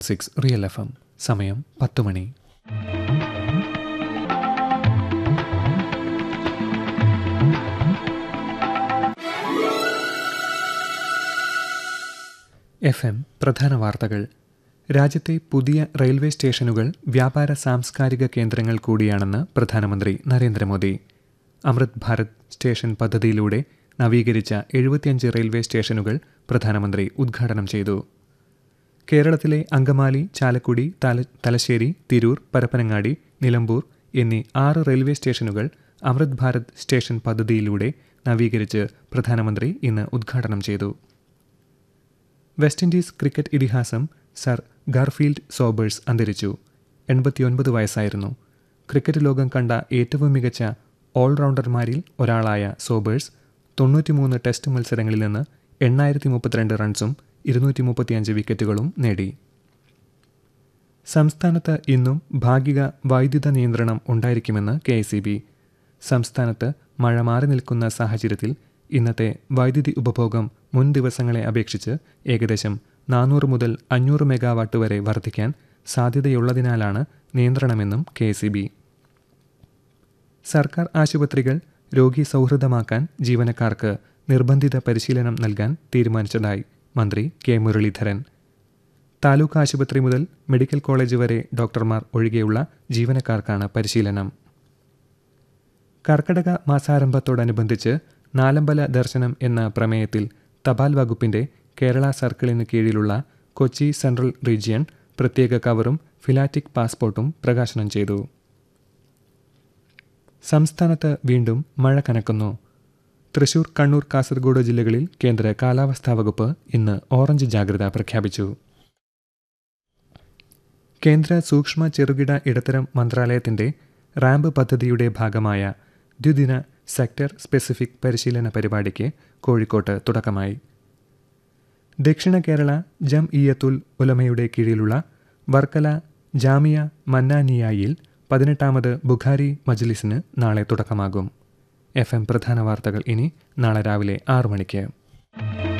six real F M സമയം പത്ത് മണി F M പ്രധാന വാർത്തകൾ രാജ്യത്തെ പുതിയ റെയിൽവേ സ്റ്റേഷനുകൾ വ്യാപാര സാംസ്കാരിക കേന്ദ്രങ്ങൾ കൂടിയാണെന്ന് പ്രധാനമന്ത്രി നരേന്ദ്രമോദി അമൃത് ഭാരത് സ്റ്റേഷൻ പദ്ധതിയിലൂടെ നവീകരിച്ച എഴുപത്തിയഞ്ച് റെയിൽവേ സ്റ്റേഷനുകൾ പ്രധാനമന്ത്രി ഉദ്ഘാടനം ചെയ്തു കേരളത്തിലെ അങ്കമാലി ചാലക്കുടി തല തലശ്ശേരി തിരൂർ പരപ്പനങ്ങാടി നിലമ്പൂർ എന്നീ ആറ് റെയിൽവേ സ്റ്റേഷനുകൾ അമൃത് ഭാരത് സ്റ്റേഷൻ പദ്ധതിയിലൂടെ നവീകരിച്ച് പ്രധാനമന്ത്രി ഇന്ന് ഉദ്ഘാടനം ചെയ്തു വെസ്റ്റ് ഇൻഡീസ് ക്രിക്കറ്റ് ഇതിഹാസം സർ ഗാർഫീൽഡ് സോബേഴ്സ് അന്തരിച്ചു എൺപത്തിയൊൻപത് വയസ്സായിരുന്നു ക്രിക്കറ്റ് ലോകം കണ്ട ഏറ്റവും മികച്ച ഓൾറൗണ്ടർമാരിൽ ഒരാളായ സോബേഴ്സ് തൊണ്ണൂറ്റിമൂന്ന് ടെസ്റ്റ് മത്സരങ്ങളിൽ നിന്ന് എണ്ണായിരത്തി മുപ്പത്തിരണ്ട് റൺസും ഇരുന്നൂറ്റി മുപ്പത്തിയഞ്ച് വിക്കറ്റുകളും നേടി സംസ്ഥാനത്ത് ഇന്നും ഭാഗിക വൈദ്യുത നിയന്ത്രണം ഉണ്ടായിരിക്കുമെന്ന് കെ സംസ്ഥാനത്ത് മഴ മാറി നിൽക്കുന്ന സാഹചര്യത്തിൽ ഇന്നത്തെ വൈദ്യുതി ഉപഭോഗം മുൻ ദിവസങ്ങളെ അപേക്ഷിച്ച് ഏകദേശം നാനൂറ് മുതൽ അഞ്ഞൂറ് മെഗാവാട്ട് വരെ വർദ്ധിക്കാൻ സാധ്യതയുള്ളതിനാലാണ് നിയന്ത്രണമെന്നും കെ സർക്കാർ ആശുപത്രികൾ രോഗി സൗഹൃദമാക്കാൻ ജീവനക്കാർക്ക് നിർബന്ധിത പരിശീലനം നൽകാൻ തീരുമാനിച്ചതായി മന്ത്രി കെ മുരളീധരൻ താലൂക്ക് ആശുപത്രി മുതൽ മെഡിക്കൽ കോളേജ് വരെ ഡോക്ടർമാർ ഒഴികെയുള്ള ജീവനക്കാർക്കാണ് പരിശീലനം കർക്കടക മാസാരംഭത്തോടനുബന്ധിച്ച് നാലമ്പല ദർശനം എന്ന പ്രമേയത്തിൽ തപാൽ വകുപ്പിന്റെ കേരള സർക്കിളിന് കീഴിലുള്ള കൊച്ചി സെൻട്രൽ റീജിയൻ പ്രത്യേക കവറും ഫിലാറ്റിക് പാസ്പോർട്ടും പ്രകാശനം ചെയ്തു സംസ്ഥാനത്ത് വീണ്ടും മഴ കനക്കുന്നു തൃശൂർ കണ്ണൂർ കാസർഗോഡ് ജില്ലകളിൽ കേന്ദ്ര കാലാവസ്ഥാ വകുപ്പ് ഇന്ന് ഓറഞ്ച് ജാഗ്രത പ്രഖ്യാപിച്ചു കേന്ദ്ര സൂക്ഷ്മ ചെറുകിട ഇടത്തരം മന്ത്രാലയത്തിന്റെ റാമ്പ് പദ്ധതിയുടെ ഭാഗമായ ദ്വിദിന സെക്ടർ സ്പെസിഫിക് പരിശീലന പരിപാടിക്ക് കോഴിക്കോട്ട് തുടക്കമായി ദക്ഷിണ കേരള ജം ഇയത്തുൽ ഉലമയുടെ കീഴിലുള്ള വർക്കല ജാമിയ മന്നാനിയായിൽ പതിനെട്ടാമത് ബുഖാരി മജ്ലിസിന് നാളെ തുടക്കമാകും എഫ് എം പ്രധാന വാർത്തകൾ ഇനി നാളെ രാവിലെ ആറു മണിക്ക്